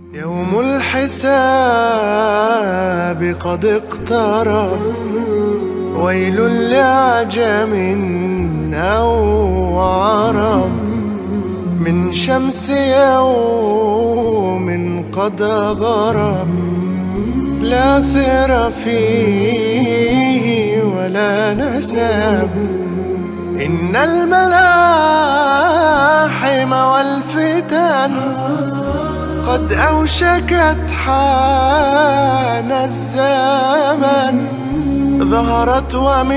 يوم الحساب قد اقترب ويل لعجم أو عرب من شمس يوم قد غرب لا سر فيه ولا نسب إن الملاحم والفتن قد أوشكت حان الزمن ظهرت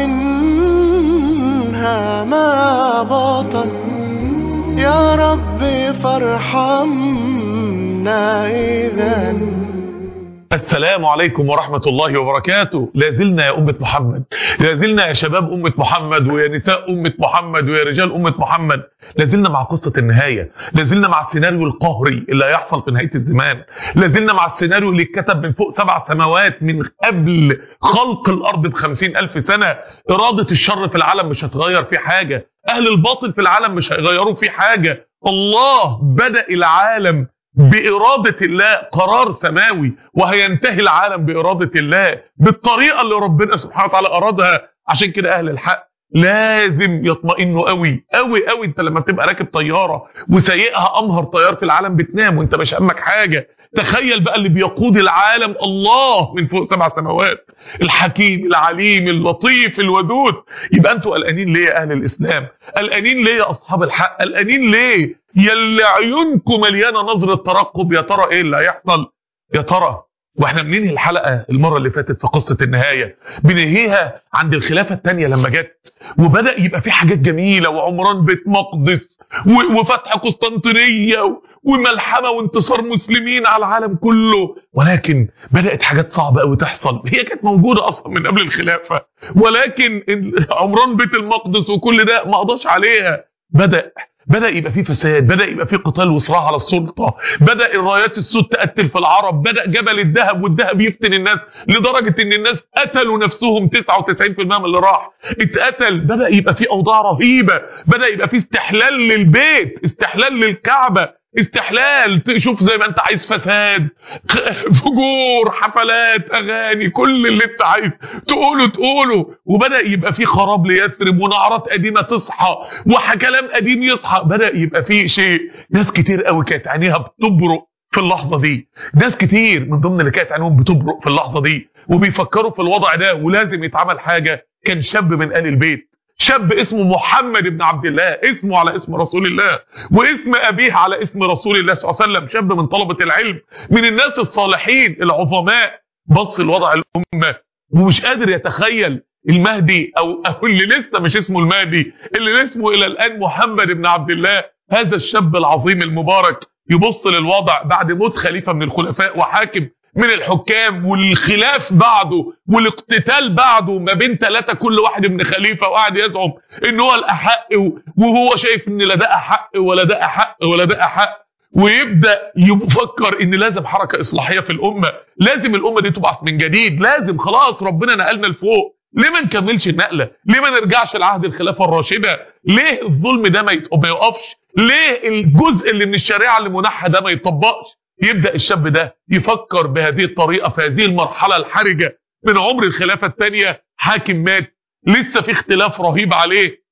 ومنها ما بطن يا رب فارحمنا إذا السلام عليكم ورحمة الله وبركاته لازلنا يا أمة محمد لازلنا يا شباب أمة محمد ويا نساء أمة محمد ويا رجال أمة محمد لازلنا مع قصة النهاية لازلنا مع السيناريو القهري اللي هيحصل في نهاية الزمان لازلنا مع السيناريو اللي اتكتب من فوق سبع سماوات من قبل خلق الأرض بخمسين ألف سنة إرادة الشر في العالم مش هتغير فيه حاجة أهل الباطل في العالم مش هيغيروا فيه حاجة الله بدأ العالم بإرادة الله قرار سماوي وهينتهي العالم بإرادة الله بالطريقة اللي ربنا سبحانه وتعالى أرادها عشان كده أهل الحق لازم يطمئنوا قوي قوي قوي انت لما بتبقى راكب طياره وسايقها امهر طيار في العالم بتنام وانت مش همك حاجه تخيل بقى اللي بيقود العالم الله من فوق سبع سماوات الحكيم العليم اللطيف الودود يبقى انتوا قلقانين ليه يا اهل الاسلام قلقانين ليه يا اصحاب الحق قلقانين ليه يلي عيونكم مليانه نظره ترقب يا ترى ايه اللي هيحصل يا ترى واحنا بننهي الحلقه المره اللي فاتت في قصه النهايه بننهيها عند الخلافه الثانيه لما جت وبدا يبقى في حاجات جميله وعمران بيت مقدس وفتح قسطنطينيه وملحمه وانتصار مسلمين على العالم كله ولكن بدات حاجات صعبه قوي تحصل هي كانت موجوده اصلا من قبل الخلافه ولكن عمران بيت المقدس وكل ده ما قضاش عليها بدا بدا يبقى في فساد بدا يبقى في قتال وصراع على السلطه بدا الرايات السود تقتل في العرب بدا جبل الذهب والذهب يفتن الناس لدرجه ان الناس قتلوا نفسهم 99% من اللي راح اتقتل بدا يبقى في اوضاع رهيبه بدا يبقى في استحلال للبيت استحلال للكعبه استحلال تشوف زي ما انت عايز فساد فجور حفلات اغاني كل اللي انت عايز تقوله تقوله وبدا يبقى في خراب ليثرب ونعرات قديمه تصحى وكلام قديم يصحى بدا يبقى في شيء ناس كتير قوي كانت عينيها بتبرق في اللحظه دي ناس كتير من ضمن اللي كانت عينيهم بتبرق في اللحظه دي وبيفكروا في الوضع ده ولازم يتعمل حاجه كان شاب من ال البيت شاب اسمه محمد بن عبد الله اسمه على اسم رسول الله واسم أبيه على اسم رسول الله صلى الله عليه وسلم شاب من طلبة العلم من الناس الصالحين العظماء بص الوضع الأمة ومش قادر يتخيل المهدي أو, أو اللي لسه مش اسمه المهدي اللي اسمه إلى الآن محمد بن عبد الله هذا الشاب العظيم المبارك يبص للوضع بعد موت خليفة من الخلفاء وحاكم من الحكام والخلاف بعده والاقتتال بعده ما بين ثلاثة كل واحد من خليفة وقاعد يزعم ان هو الأحق وهو شايف ان لا ده أحق ولا ده أحق ولا ده أحق ويبدأ يفكر ان لازم حركة إصلاحية في الأمة لازم الأمة دي تبعث من جديد لازم خلاص ربنا نقلنا لفوق ليه ما نكملش النقلة ليه ما نرجعش لعهد الخلافة الراشدة ليه الظلم ده ما يقفش ليه الجزء اللي من الشريعة اللي منحى ده ما يطبقش يبدأ الشاب ده يفكر بهذه الطريقة في هذه المرحلة الحرجة من عمر الخلافة الثانية حاكم مات لسه في اختلاف رهيب عليه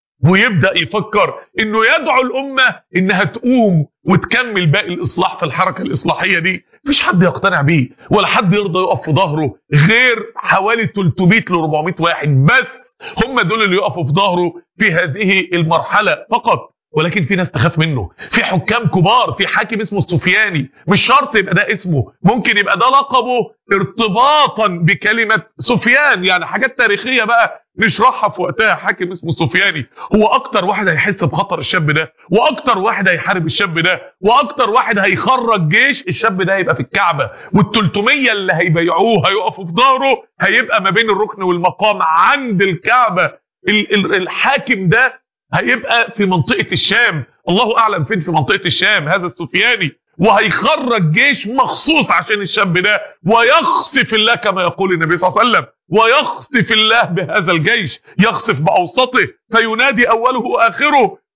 ويبدأ يفكر انه يدعو الامة انها تقوم وتكمل باقي الاصلاح في الحركة الاصلاحية دي مفيش حد يقتنع بيه ولا حد يرضى يقف في ظهره غير حوالي 300 ل 400 واحد بس هم دول اللي يقفوا في ظهره في هذه المرحلة فقط ولكن في ناس تخاف منه في حكام كبار في حاكم اسمه السفياني مش شرط يبقى ده اسمه ممكن يبقى ده لقبه ارتباطا بكلمة سفيان يعني حاجات تاريخية بقى نشرحها في وقتها حاكم اسمه السفياني هو اكتر واحد هيحس بخطر الشاب ده واكتر واحد هيحارب الشاب ده واكتر واحد هيخرج جيش الشاب ده هيبقى في الكعبة وال300 اللي هيبيعوه هيقفوا في ظهره هيبقى ما بين الركن والمقام عند الكعبة الحاكم ده هيبقى في منطقة الشام الله أعلم فين في منطقة الشام هذا السفياني وهيخرج جيش مخصوص عشان الشاب ده ويخسف الله كما يقول النبي صلى الله عليه وسلم ويخسف الله بهذا الجيش يخسف بأوسطه فينادي أوله وآخره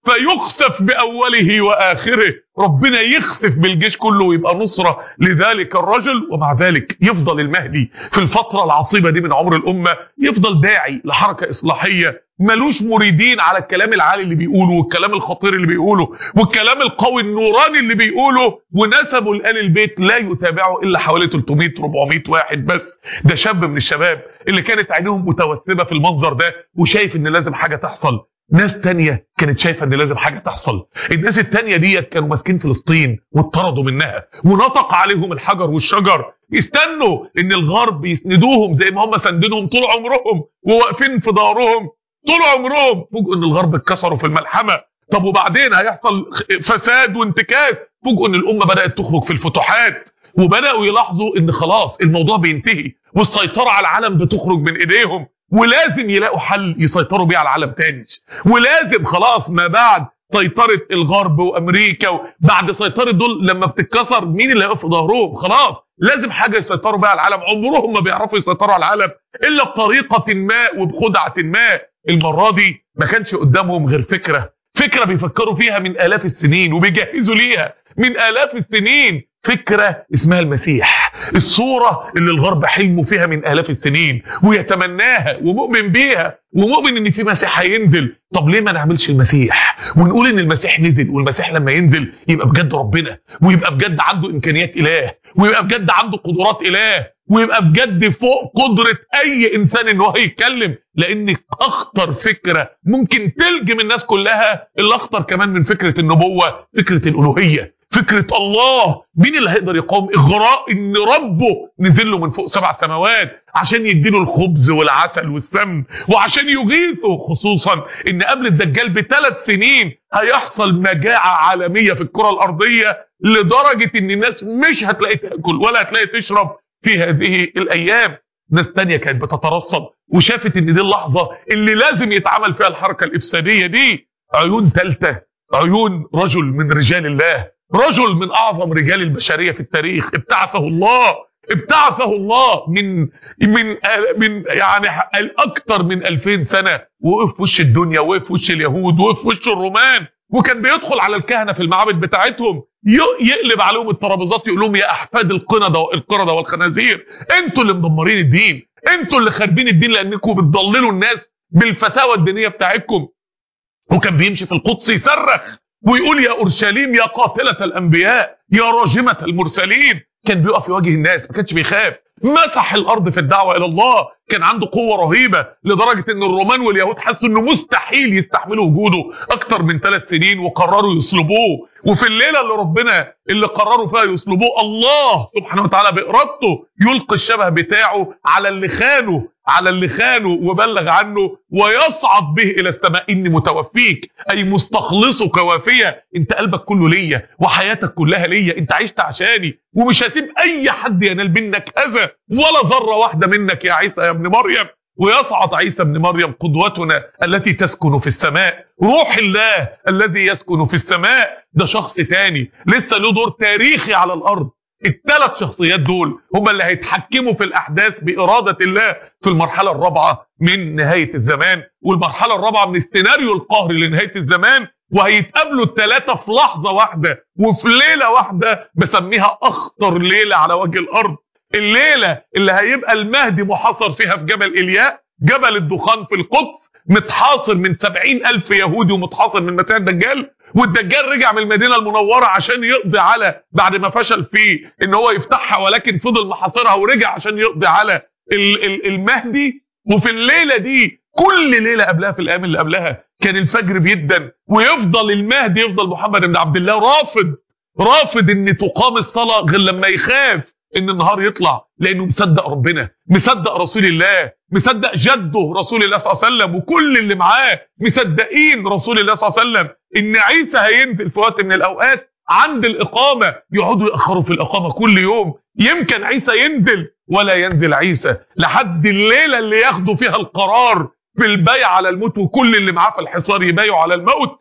فيخسف باوله واخره ربنا يخسف بالجيش كله ويبقى نصره لذلك الرجل ومع ذلك يفضل المهدي في الفتره العصيبه دي من عمر الامه يفضل داعي لحركه اصلاحيه ملوش مريدين على الكلام العالي اللي بيقوله والكلام الخطير اللي بيقوله والكلام القوي النوراني اللي بيقوله ونسبه لآل البيت لا يتابعه الا حوالي 300 400 واحد بس ده شاب من الشباب اللي كانت عينيهم متوثبه في المنظر ده وشايف ان لازم حاجه تحصل ناس تانية كانت شايفة ان لازم حاجة تحصل الناس التانية ديت كانوا ماسكين فلسطين واتطردوا منها ونطق عليهم الحجر والشجر يستنوا ان الغرب يسندوهم زي ما هم سندينهم طول عمرهم وواقفين في دارهم طول عمرهم فوجئوا ان الغرب اتكسروا في الملحمة طب وبعدين هيحصل فساد وانتكاس فوجئوا ان الامة بدأت تخرج في الفتوحات وبدأوا يلاحظوا ان خلاص الموضوع بينتهي والسيطرة على العالم بتخرج من ايديهم ولازم يلاقوا حل يسيطروا بيه على العالم تاني ولازم خلاص ما بعد سيطرة الغرب وامريكا بعد سيطرة دول لما بتتكسر مين اللي هيقف في ظهرهم خلاص لازم حاجة يسيطروا بيها على العالم عمرهم ما بيعرفوا يسيطروا على العالم الا بطريقة ما وبخدعة ما المرة دي ما كانش قدامهم غير فكرة فكرة بيفكروا فيها من آلاف السنين وبيجهزوا ليها من آلاف السنين فكرة اسمها المسيح الصورة اللي الغرب حلموا فيها من آلاف السنين ويتمناها ومؤمن بيها ومؤمن ان في مسيح هينزل طب ليه ما نعملش المسيح ونقول ان المسيح نزل والمسيح لما ينزل يبقى بجد ربنا ويبقى بجد عنده امكانيات اله ويبقى بجد عنده قدرات اله ويبقى بجد فوق قدرة اي انسان ان هو يتكلم لان اخطر فكرة ممكن تلجم الناس كلها الاخطر كمان من فكرة النبوة فكرة الالوهية فكرة الله مين اللي هيقدر يقاوم اغراء ان ربه نزل له من فوق سبع سماوات عشان يديله الخبز والعسل والسمن وعشان يغيثه خصوصا ان قبل الدجال بثلاث سنين هيحصل مجاعة عالمية في الكرة الارضية لدرجة ان الناس مش هتلاقي تاكل ولا هتلاقي تشرب في هذه الايام ناس تانية كانت بتترصد وشافت ان دي اللحظة اللي لازم يتعمل فيها الحركة الافسادية دي عيون ثالثة عيون رجل من رجال الله رجل من اعظم رجال البشريه في التاريخ ابتعثه الله ابتعثه الله من من من يعني اكثر من 2000 سنه وقف في وش الدنيا وقف في وش اليهود وقف في وش الرومان وكان بيدخل على الكهنه في المعابد بتاعتهم يقلب عليهم الترابيزات يقول لهم يا احفاد القرده القرده والخنازير انتوا اللي مدمرين الدين انتوا اللي خاربين الدين لانكم بتضللوا الناس بالفتاوى الدينيه بتاعتكم وكان بيمشي في القدس يصرخ ويقول يا اورشليم يا قاتله الانبياء يا راجمه المرسلين كان بيقف يواجه الناس ما كانش بيخاف مسح الارض في الدعوه الى الله كان عنده قوه رهيبه لدرجه ان الرومان واليهود حسوا انه مستحيل يستحملوا وجوده اكتر من ثلاث سنين وقرروا يصلبوه وفي الليله اللي ربنا اللي قرروا فيها يصلبوه الله سبحانه وتعالى بارادته يلقي الشبه بتاعه على اللي خانه على اللي خانه وبلغ عنه ويصعد به الى السماء اني متوفيك اي مستخلصك وافيه انت قلبك كله ليا وحياتك كلها ليا انت عشت عشاني ومش هسيب اي حد ينال منك اذى ولا ذره واحده منك يا عيسى يا ابن مريم ويصعد عيسى ابن مريم قدوتنا التي تسكن في السماء روح الله الذي يسكن في السماء ده شخص تاني لسه له دور تاريخي على الارض الثلاث شخصيات دول هم اللي هيتحكموا في الاحداث باراده الله في المرحله الرابعه من نهايه الزمان والمرحله الرابعه من السيناريو القهري لنهايه الزمان وهيتقابلوا الثلاثه في لحظه واحده وفي ليله واحده بسميها اخطر ليله على وجه الارض الليله اللي هيبقى المهدي محاصر فيها في جبل الياء جبل الدخان في القدس متحاصر من سبعين ألف يهودي ومتحاصر من مسيح الدجال والدجال رجع من المدينة المنورة عشان يقضي على بعد ما فشل فيه ان هو يفتحها ولكن فضل محاصرها ورجع عشان يقضي على ال ال المهدي وفي الليلة دي كل ليلة قبلها في الايام اللي قبلها كان الفجر بيدن ويفضل المهدي يفضل محمد بن عبد الله رافض رافض ان تقام الصلاة غير لما يخاف ان النهار يطلع لانه مصدق ربنا مصدق رسول الله مصدق جده رسول الله صلى الله عليه وسلم وكل اللي معاه مصدقين رسول الله صلى الله عليه وسلم ان عيسى هينزل في وقت من الاوقات عند الاقامه يقعدوا ياخروا في الاقامه كل يوم يمكن عيسى ينزل ولا ينزل عيسى لحد الليله اللي ياخدوا فيها القرار بالبيع على الموت وكل اللي معاه في الحصار يبايعوا على الموت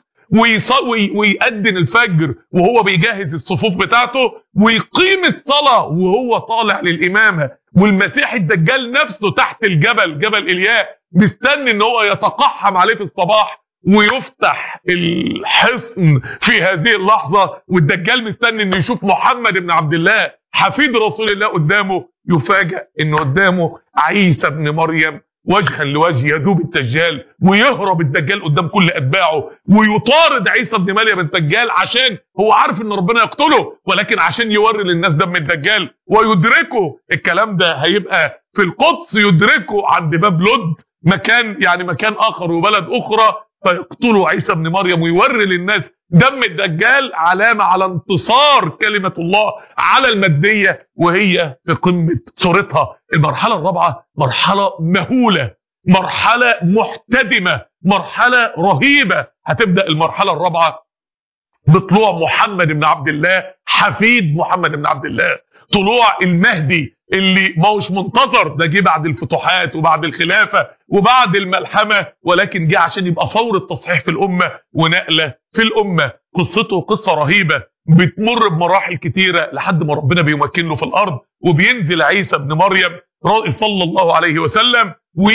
ويصوي ويأذن الفجر وهو بيجهز الصفوف بتاعته ويقيم الصلاة وهو طالع للإمامة والمسيح الدجال نفسه تحت الجبل جبل إلياء مستني ان هو يتقحم عليه في الصباح ويفتح الحصن في هذه اللحظة والدجال مستني انه يشوف محمد بن عبد الله حفيد رسول الله قدامه يفاجأ انه قدامه عيسى بن مريم وجها لوجه يذوب الدجال ويهرب الدجال قدام كل اتباعه ويطارد عيسى بن مريم الدجال عشان هو عارف ان ربنا يقتله ولكن عشان يوري للناس دم الدجال ويدركه الكلام ده هيبقى في القدس يدركه عند باب لد مكان يعني مكان اخر وبلد اخرى فيقتلوا عيسى بن مريم ويوري للناس دم الدجال علامة على انتصار كلمة الله على المادية وهي في قمة صورتها المرحلة الرابعة مرحلة مهولة مرحلة محتدمة مرحلة رهيبة هتبدأ المرحلة الرابعة بطلوع محمد بن عبد الله حفيد محمد بن عبد الله طلوع المهدي اللي ما هوش منتظر ده جه بعد الفتوحات وبعد الخلافة وبعد الملحمة ولكن جه عشان يبقى فور التصحيح في الأمة ونقلة في الأمة قصته قصة رهيبة بتمر بمراحل كتيرة لحد ما ربنا بيمكن له في الأرض وبينزل عيسى بن مريم صلى الله عليه وسلم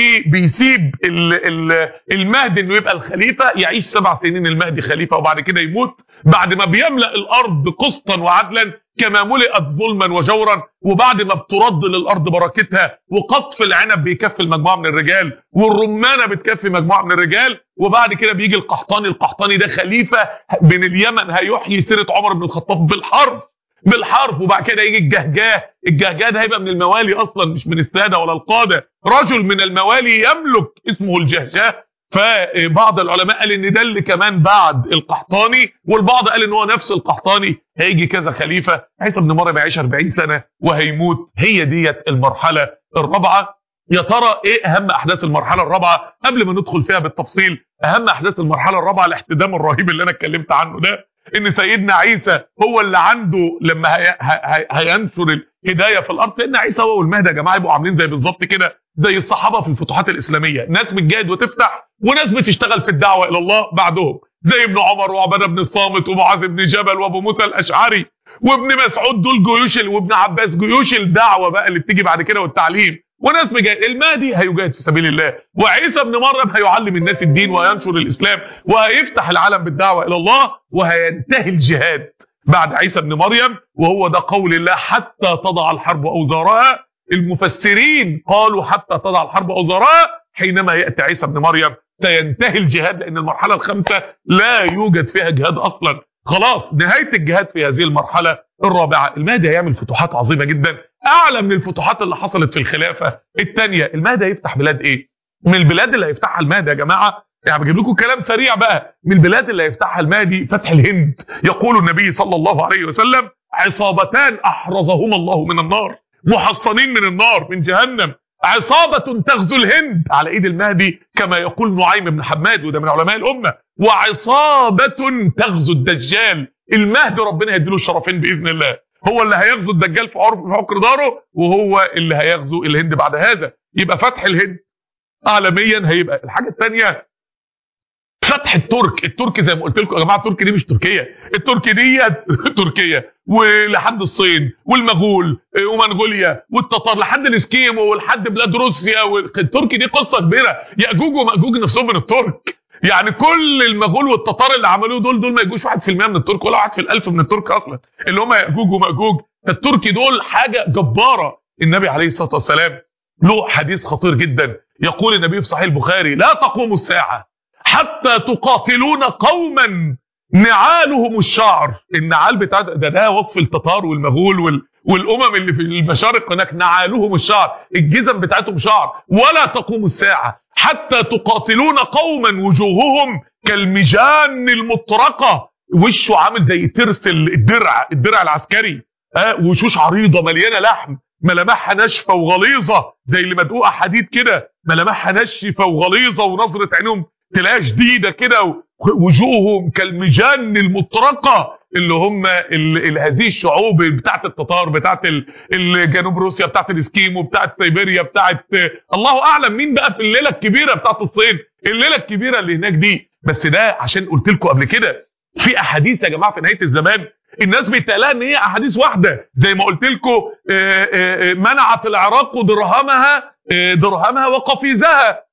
وبيسيب ال- ال- المهدي انه يبقى الخليفه يعيش سبع سنين المهدي خليفه وبعد كده يموت بعد ما بيملا الارض قسطا وعدلا كما ملئت ظلما وجورا وبعد ما بترد للارض بركتها وقطف العنب بيكفي المجموعه من الرجال والرمانه بتكفي مجموعه من الرجال وبعد كده بيجي القحطاني القحطاني ده خليفه من اليمن هيحيي سيره عمر بن الخطاب بالحرف بالحرف وبعد كده يجي الجهجاه الجهجاه ده هيبقى من الموالي اصلا مش من الساده ولا القاده رجل من الموالي يملك اسمه الجهجاه فبعض العلماء قال ان ده اللي كمان بعد القحطاني والبعض قال ان هو نفس القحطاني هيجي كذا خليفه عيسى بن مريم هيعيش 40 سنه وهيموت هي ديت المرحله الرابعه يا ترى ايه اهم احداث المرحله الرابعه قبل ما ندخل فيها بالتفصيل اهم احداث المرحله الرابعه الاحتدام الرهيب اللي انا اتكلمت عنه ده ان سيدنا عيسى هو اللي عنده لما هي هي هينشر الهدايه في الارض سيدنا عيسى هو والمهدي يا جماعه يبقوا عاملين زي بالظبط كده زي الصحابه في الفتوحات الاسلاميه ناس بتجاهد وتفتح وناس بتشتغل في الدعوه الى الله بعدهم زي ابن عمر وعباده بن الصامت ومعاذ بن جبل وابو موسى الاشعري وابن مسعود دول جيوش ال- وابن عباس جيوش الدعوه بقى اللي بتيجي بعد كده والتعليم وناس بجاهد المهدي هيجاهد في سبيل الله وعيسى ابن مريم هيعلم الناس الدين وينشر الاسلام وهيفتح العالم بالدعوه الى الله وهينتهي الجهاد بعد عيسى ابن مريم وهو ده قول الله حتى تضع الحرب اوزارها المفسرين قالوا حتى تضع الحرب اوزارها حينما ياتي عيسى ابن مريم سينتهي الجهاد لان المرحله الخامسه لا يوجد فيها جهاد اصلا خلاص نهايه الجهاد في هذه المرحله الرابعه المهدي هيعمل فتوحات عظيمه جدا اعلى من الفتوحات اللي حصلت في الخلافه الثانيه المهدي هيفتح بلاد ايه من البلاد اللي هيفتحها المهدي يا جماعه يعني بجيب لكم كلام سريع بقى من البلاد اللي هيفتحها المهدي فتح الهند يقول النبي صلى الله عليه وسلم عصابتان احرزهما الله من النار محصنين من النار من جهنم عصابة تغزو الهند على ايد المهدي كما يقول نعيم بن حماد وده من علماء الامة وعصابة تغزو الدجال المهدي ربنا يديله الشرفين باذن الله هو اللي هيغزو الدجال في عرف في عقر داره وهو اللي هيغزو الهند بعد هذا يبقى فتح الهند عالميا هيبقى الحاجة الثانية فتح الترك الترك زي ما قلت لكم يا جماعه الترك دي مش تركيا الترك دي تركيا ولحد الصين والمغول ومنغوليا والتتار لحد الاسكيمو ولحد بلاد روسيا والترك دي قصه كبيره ياجوج وماجوج نفسهم من الترك يعني كل المغول والتتار اللي عملوه دول دول ما يجوش 1% من الترك ولا 1 في الالف من الترك اصلا اللي هم ياجوج وماجوج فالتركي دول حاجه جباره النبي عليه الصلاه والسلام له حديث خطير جدا يقول النبي في صحيح البخاري لا تقوم الساعه حتى تقاتلون قوما نعالهم الشعر النعال بتاع ده ده وصف التتار والمغول وال والامم اللي في المشارق هناك نعالهم الشعر الجزم بتاعتهم شعر ولا تقوم الساعه حتى تقاتلون قوما وجوههم كالمجان المطرقه وشه عامل زي ترس الدرع الدرع العسكري آه وشوش عريضه مليانه لحم ملامحها ناشفه وغليظه زي اللي مدقوقه حديد كده ملامحها ناشفه وغليظه ونظره عينهم تلاقيها شديده كده وجوههم كالمجان المطرقه اللي هم ال ال هذه الشعوب بتاعت التتار بتاعت جنوب روسيا بتاعت الاسكيمو بتاعت سيبيريا بتاعت الله اعلم مين بقى في الليله الكبيره بتاعت الصين الليله الكبيره اللي هناك دي بس ده عشان قلت لكم قبل كده في احاديث يا جماعه في نهايه الزمان الناس بيتقالها ان هي احاديث واحده زي ما قلت لكم منعت العراق درهمها درهمها وقفيزها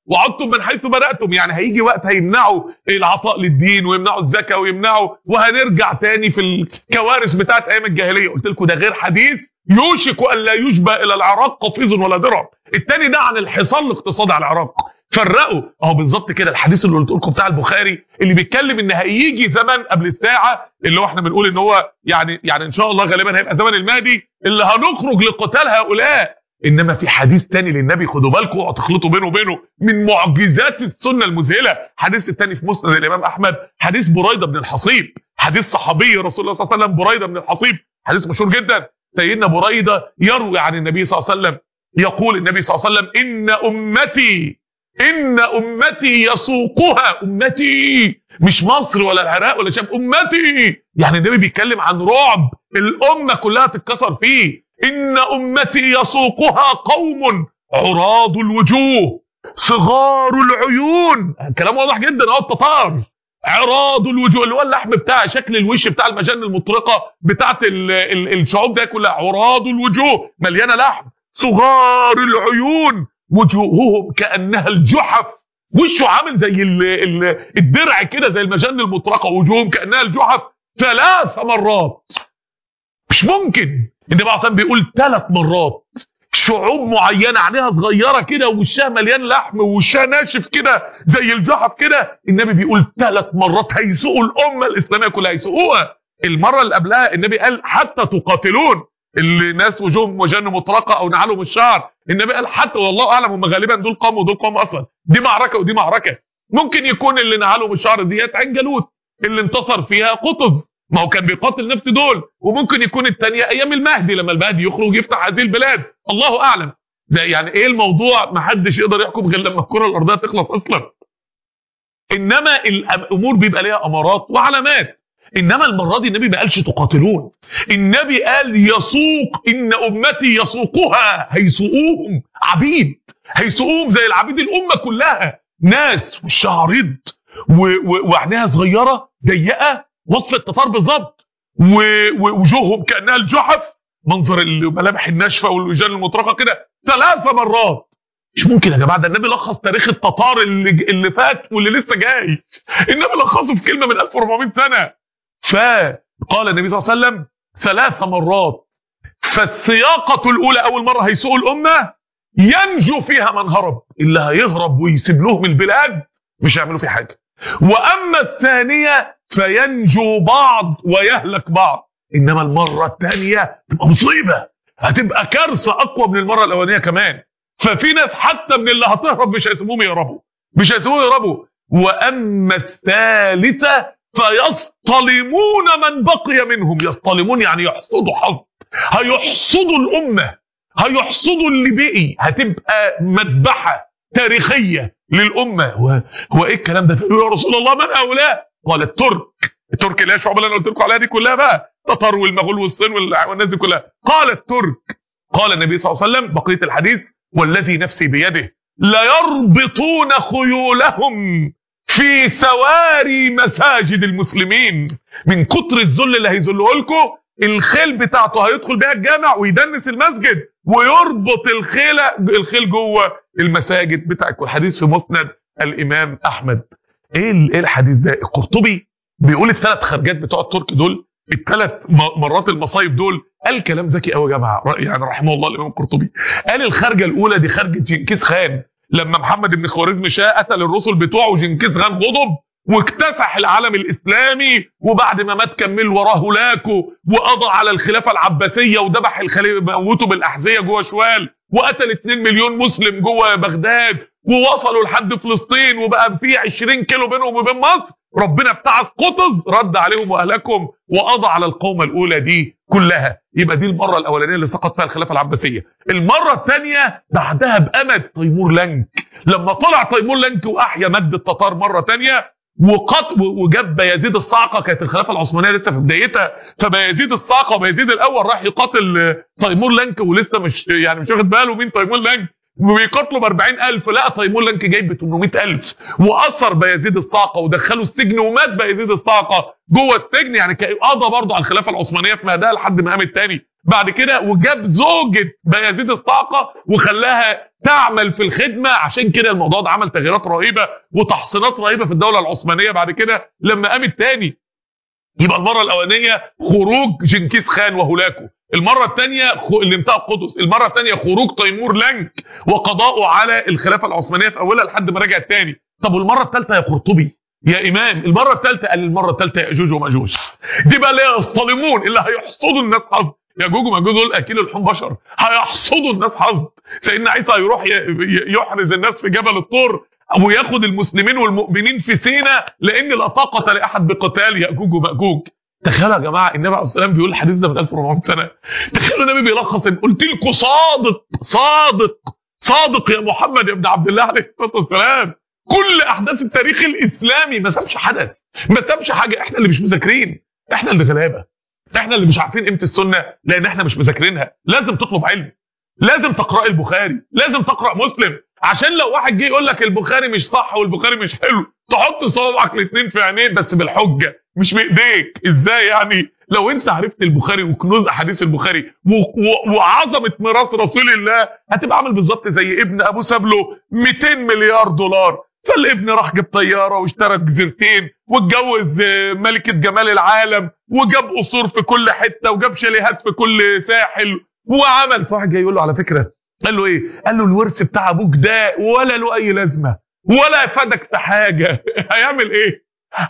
وعدتم من حيث بداتم يعني هيجي وقت هيمنعوا العطاء للدين ويمنعوا الزكاه ويمنعوا وهنرجع تاني في الكوارث بتاعت ايام الجاهليه قلت لكم ده غير حديث يوشك ان لا يشبه الى العراق قفيز ولا درع التاني ده عن الحصار الاقتصادي على العراق فرقوا اهو بالظبط كده الحديث اللي قلت لكم بتاع البخاري اللي بيتكلم ان هيجي زمن قبل الساعه اللي هو احنا بنقول ان هو يعني يعني ان شاء الله غالبا هيبقى زمن المهدي اللي هنخرج لقتال هؤلاء انما في حديث تاني للنبي خدوا بالكم اوعوا تخلطوا بينه وبينه من معجزات السنه المذهله حديث التاني في مسند الامام احمد حديث بريده بن الحصيب حديث صحابي رسول الله صلى الله عليه وسلم بريده بن الحصيب حديث مشهور جدا سيدنا بريده يروي عن النبي صلى الله عليه وسلم يقول النبي صلى الله عليه وسلم ان امتي ان امتي يسوقها امتي مش مصر ولا العراق ولا شام امتي يعني النبي بيتكلم عن رعب الامه كلها تتكسر فيه ان امتي يسوقها قوم عراض الوجوه صغار العيون كلام واضح جدا اهو التتار عراض الوجوه اللي هو اللحم بتاع شكل الوش بتاع المجان المطرقه بتاعت ال ال الشعوب ده كلها عراض الوجوه مليانه لحم صغار العيون وجوههم كانها الجحف وشه عامل زي ال ال الدرع كده زي المجان المطرقه وجوههم كانها الجحف ثلاث مرات مش ممكن النبي عليه الصلاه بيقول ثلاث مرات شعوب معينه عينيها صغيره كده ووشها مليان لحم ووشها ناشف كده زي الجحف كده النبي بيقول ثلاث مرات هيسوقوا الامه الاسلاميه كلها هيسوقوها المره اللي قبلها النبي قال حتى تقاتلون اللي ناس وجوههم وجن مطرقه او نعالهم الشعر النبي قال حتى والله اعلم هم غالبا دول قاموا ودول قاموا اصلا دي معركه ودي معركه ممكن يكون اللي نعالهم الشعر ديت عين جالوت اللي انتصر فيها قطز ما هو كان بيقاتل نفس دول وممكن يكون الثانيه ايام المهدي لما المهدي يخرج يفتح هذه البلاد الله اعلم ده يعني ايه الموضوع ما حدش يقدر يحكم غير لما الكره الارضيه تخلص اصلا انما الامور بيبقى ليها امارات وعلامات انما المره دي النبي ما قالش تقاتلون النبي قال يسوق ان امتي يسوقها هيسوقوهم عبيد هيسوقوهم زي العبيد الامه كلها ناس وشها عريض وعينيها صغيره ضيقه وصف التتار بالظبط ووجوههم كانها الجحف منظر الملامح الناشفه والوجان المطرقه كده ثلاث مرات مش ممكن يا جماعه ده النبي لخص تاريخ التتار اللي اللي فات واللي لسه جاي النبي لخصه في كلمه من 1400 سنه فقال النبي صلى الله عليه وسلم ثلاث مرات فالسياقه الاولى اول مره هيسوق الامه ينجو فيها من هرب اللي هيهرب ويسيب لهم البلاد مش هيعملوا فيه حاجه واما الثانيه فينجو بعض ويهلك بعض انما المره الثانيه تبقى مصيبه هتبقى كارثه اقوى من المره الاولانيه كمان ففي ناس حتى من اللي هتهرب مش هيسيبوهم يهربوا مش هيسيبوهم يهربوا واما الثالثه فيصطلمون من بقي منهم يصطلمون يعني يحصدوا حظ هيحصدوا الامه هيحصدوا اللي بقي هتبقى مذبحه تاريخيه للامه هو هو ايه الكلام ده يا رسول الله من هؤلاء قال الترك الترك اللي هي الشعوب اللي انا قلت لكم عليها دي كلها بقى تتر والمغول والصين والناس دي كلها قال الترك قال النبي صلى الله عليه وسلم بقيه الحديث والذي نفسي بيده ليربطون خيولهم في سواري مساجد المسلمين من كتر الذل اللي هيذله لكم الخيل بتاعته هيدخل بيها الجامع ويدنس المسجد ويربط الخيل الخيل جوه المساجد بتاعك الحديث في مسند الامام احمد ايه ايه الحديث ده القرطبي بيقول الثلاث خرجات بتوع الترك دول الثلاث مرات المصايب دول قال كلام ذكي قوي يا جماعه يعني رحمه الله الامام القرطبي قال الخرجه الاولى دي خرجه جنكيز خان لما محمد بن خوارزم شاه قتل الرسل بتوعه وجنكيز خان غضب واكتسح العالم الاسلامي وبعد ما مات كمل وراه هولاكو وقضى على الخلافه العباسيه وذبح الخليفه موته بالاحذيه جوه شوال وقتل 2 مليون مسلم جوه بغداد ووصلوا لحد فلسطين وبقى في 20 كيلو بينهم وبين مصر ربنا ابتعث قطز رد عليهم واهلكهم وقضى على القومه الاولى دي كلها يبقى دي المره الاولانيه اللي سقط فيها الخلافه العباسيه المره الثانيه بعدها بامد تيمور لنك لما طلع تيمور لنك واحيا مد التتار مره ثانيه وقط وجاب بيزيد الصعقه كانت الخلافه العثمانيه لسه في بدايتها فبيزيد الصعقه وبيزيد الاول راح يقاتل تيمور لنك ولسه مش يعني مش واخد باله مين تيمور لنك وبيقاتلوا ب 40000 لا تيمور لنك جايب ب 800000 واثر بيزيد الصعقه ودخله السجن ومات بيزيد الصعقه جوه السجن يعني قضى برضه على الخلافه العثمانيه في مهدها لحد ما قام الثاني بعد كده وجاب زوجة بايزيد الصاعقة وخلاها تعمل في الخدمة عشان كده الموضوع ده عمل تغييرات رهيبة وتحصينات رهيبة في الدولة العثمانية بعد كده لما قام التاني يبقى المرة الأولانية خروج جنكيز خان وهلاكه المرة الثانية اللي انتهى القدس المرة الثانية خروج تيمور لانك وقضاؤه على الخلافة العثمانية في أولها لحد ما رجع الثاني طب والمرة الثالثة يا قرطبي يا إمام المرة الثالثة قال المرة الثالثة يأجوج ومأجوج دي بقى اللي هي الصالمون اللي هيحصدوا الناس حظ ياجوج وماجوج دول اكيل لحوم بشر هيحصدوا الناس حظ سيدنا عيسى هيروح يحرز الناس في جبل الطور وياخد المسلمين والمؤمنين في سينا لان لا طاقه لاحد بقتال ياجوج وماجوج تخيلوا يا جماعه النبي عليه الصلاه والسلام بيقول الحديث ده من 1400 سنه تخيلوا النبي بيلخص قلت لكم صادق صادق صادق يا محمد يا ابن عبد الله عليه الصلاه والسلام كل احداث التاريخ الاسلامي ما سابش حدث ما سابش حاجه احنا اللي مش مذاكرين احنا اللي غلابه احنا اللي مش عارفين قيمه السنه لان احنا مش مذاكرينها لازم تطلب علم لازم تقرا البخاري لازم تقرا مسلم عشان لو واحد جه يقول لك البخاري مش صح والبخاري مش حلو تحط صوابعك الاثنين في عينيه بس بالحجه مش بايديك ازاي يعني لو انت عرفت البخاري وكنوز احاديث البخاري وعظمه ميراث رسول الله هتبقى عامل بالظبط زي ابن ابو سابله 200 مليار دولار فالابن راح جاب طياره واشترى جزيرتين واتجوز ملكه جمال العالم وجاب قصور في كل حته وجاب شاليهات في كل ساحل وعمل فواحد جاي يقول له على فكره قال له ايه؟ قال له الورث بتاع ابوك ده ولا له اي لازمه ولا فادك في حاجه هيعمل ايه؟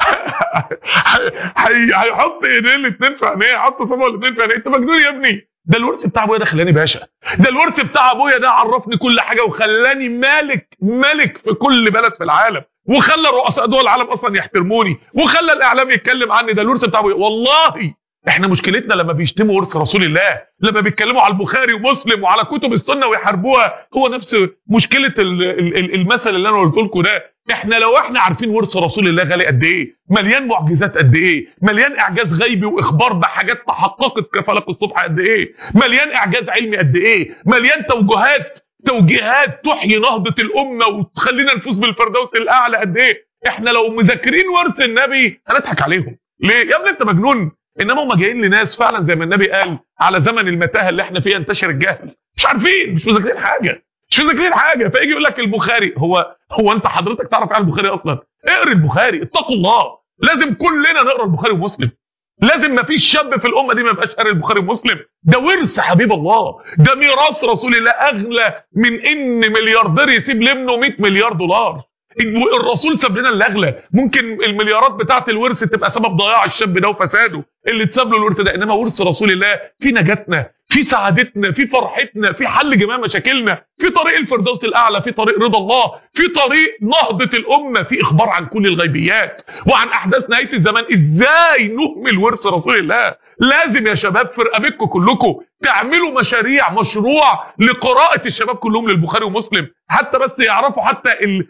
هيحط ايديه الاثنين في عينيه يحط صبعه الاثنين في عينيه انت مجنون يا ابني ده الورث بتاع ابويا ده خلاني باشا ده الورث بتاع ابويا ده عرفني كل حاجه وخلاني مالك ملك في كل بلد في العالم وخلى رؤساء دول العالم اصلا يحترموني وخلى الاعلام يتكلم عني ده الورث بتاع ابويا والله احنا مشكلتنا لما بيشتموا ورث رسول الله لما بيتكلموا على البخاري ومسلم وعلى كتب السنه ويحاربوها هو نفس مشكله المثل اللي انا قلت لكم ده احنا لو احنا عارفين ورث رسول الله غالي قد ايه مليان معجزات قد ايه مليان اعجاز غيبي واخبار بحاجات تحققت كفلق الصبح قد ايه مليان اعجاز علمي قد ايه مليان توجهات توجيهات تحيي نهضه الامه وتخلينا نفوز بالفردوس الاعلى قد ايه احنا لو مذاكرين ورث النبي هنضحك عليهم ليه يا ابني انت مجنون انما هم جايين لناس فعلا زي ما النبي قال على زمن المتاهه اللي احنا فيها انتشر الجهل مش عارفين مش مذاكرين حاجه مش مذاكرين حاجه فيجي يقول لك البخاري هو هو انت حضرتك تعرف عن البخاري اصلا اقرا البخاري اتقوا الله لازم كلنا نقرا البخاري ومسلم لازم ما فيش شاب في الامه دي ما يبقاش قاري البخاري ومسلم ده ورث حبيب الله ده ميراث رسول الله اغلى من ان ملياردير يسيب لابنه 100 مليار دولار الرسول ساب لنا اللي اغلى ممكن المليارات بتاعه الورث تبقى سبب ضياع الشاب ده وفساده اللي اتساب له الورث ده انما ورث رسول الله في نجاتنا في سعادتنا في فرحتنا في حل جميع مشاكلنا في طريق الفردوس الاعلى في طريق رضا الله في طريق نهضه الامه في اخبار عن كل الغيبيات وعن احداث نهايه الزمان ازاي نهمل ورث رسول الله لازم يا شباب في رقبتكم كلكم تعملوا مشاريع مشروع لقراءه الشباب كلهم للبخاري ومسلم حتى بس يعرفوا حتى ال...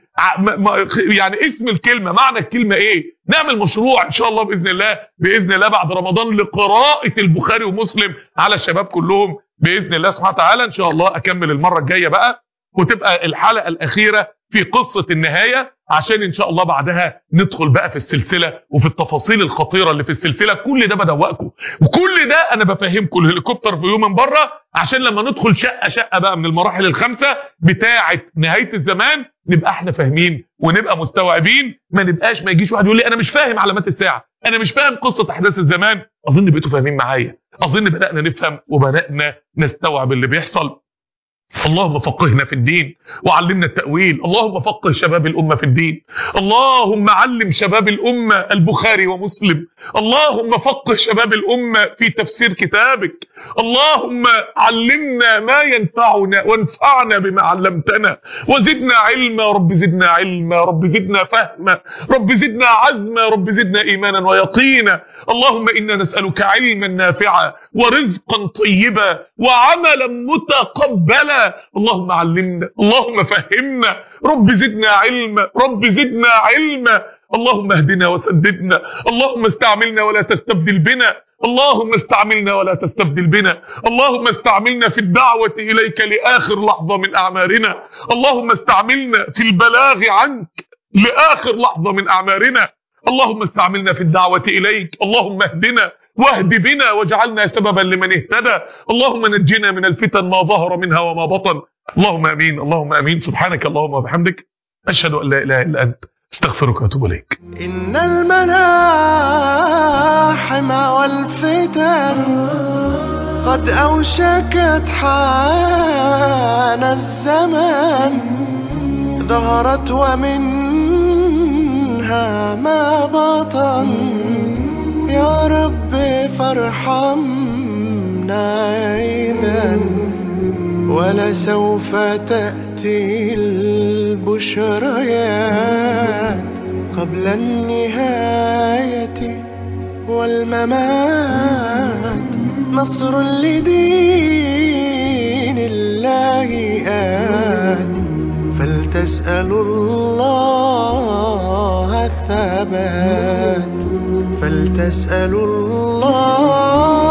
يعني اسم الكلمه معنى الكلمه ايه نعمل مشروع ان شاء الله باذن الله باذن الله بعد رمضان لقراءه البخاري ومسلم على الشباب كلهم باذن الله سبحانه وتعالى ان شاء الله اكمل المره الجايه بقى وتبقى الحلقه الاخيره في قصه النهايه عشان ان شاء الله بعدها ندخل بقى في السلسله وفي التفاصيل الخطيره اللي في السلسله كل ده بدوقكم وكل ده انا بفهمكم الهليكوبتر فيو من بره عشان لما ندخل شقه شقه بقى من المراحل الخمسه بتاعه نهايه الزمان نبقى احنا فاهمين ونبقى مستوعبين ما نبقاش ما يجيش واحد يقول لي انا مش فاهم علامات الساعه انا مش فاهم قصه احداث الزمان اظن بقيتوا فاهمين معايا اظن بدانا نفهم وبدانا نستوعب اللي بيحصل اللهم فقهنا في الدين وعلمنا التأويل اللهم فقه شباب الأمة في الدين اللهم علم شباب الأمة البخاري ومسلم اللهم فقه شباب الأمة في تفسير كتابك اللهم علمنا ما ينفعنا وانفعنا بما علمتنا وزدنا علما رب زدنا علما رب زدنا فهما رب زدنا عزما رب زدنا إيمانا ويقينا اللهم إنا نسألك علما نافعا ورزقا طيبا وعملا متقبلا اللهم علمنا اللهم فهمنا رب زدنا علما رب زدنا علما اللهم اهدنا وسددنا اللهم استعملنا ولا تستبدل بنا اللهم استعملنا ولا تستبدل بنا اللهم استعملنا في الدعوة إليك لآخر لحظة من أعمارنا اللهم استعملنا في البلاغ عنك لآخر لحظة من أعمارنا اللهم استعملنا في الدعوة إليك اللهم اهدنا واهد بنا واجعلنا سببا لمن اهتدى اللهم نجنا من الفتن ما ظهر منها وما بطن اللهم امين اللهم امين سبحانك اللهم وبحمدك اشهد ان لا اله الا انت استغفرك واتوب اليك إن الملاحم والفتن قد أوشكت حان الزمان ظهرت ومنها ما بطن يا رب فارحمنا إذا ولسوف تأتي البشريات قبل النهاية والممات نصر لدين الله آت فلتسألوا الله الثبات فلتسألوا الله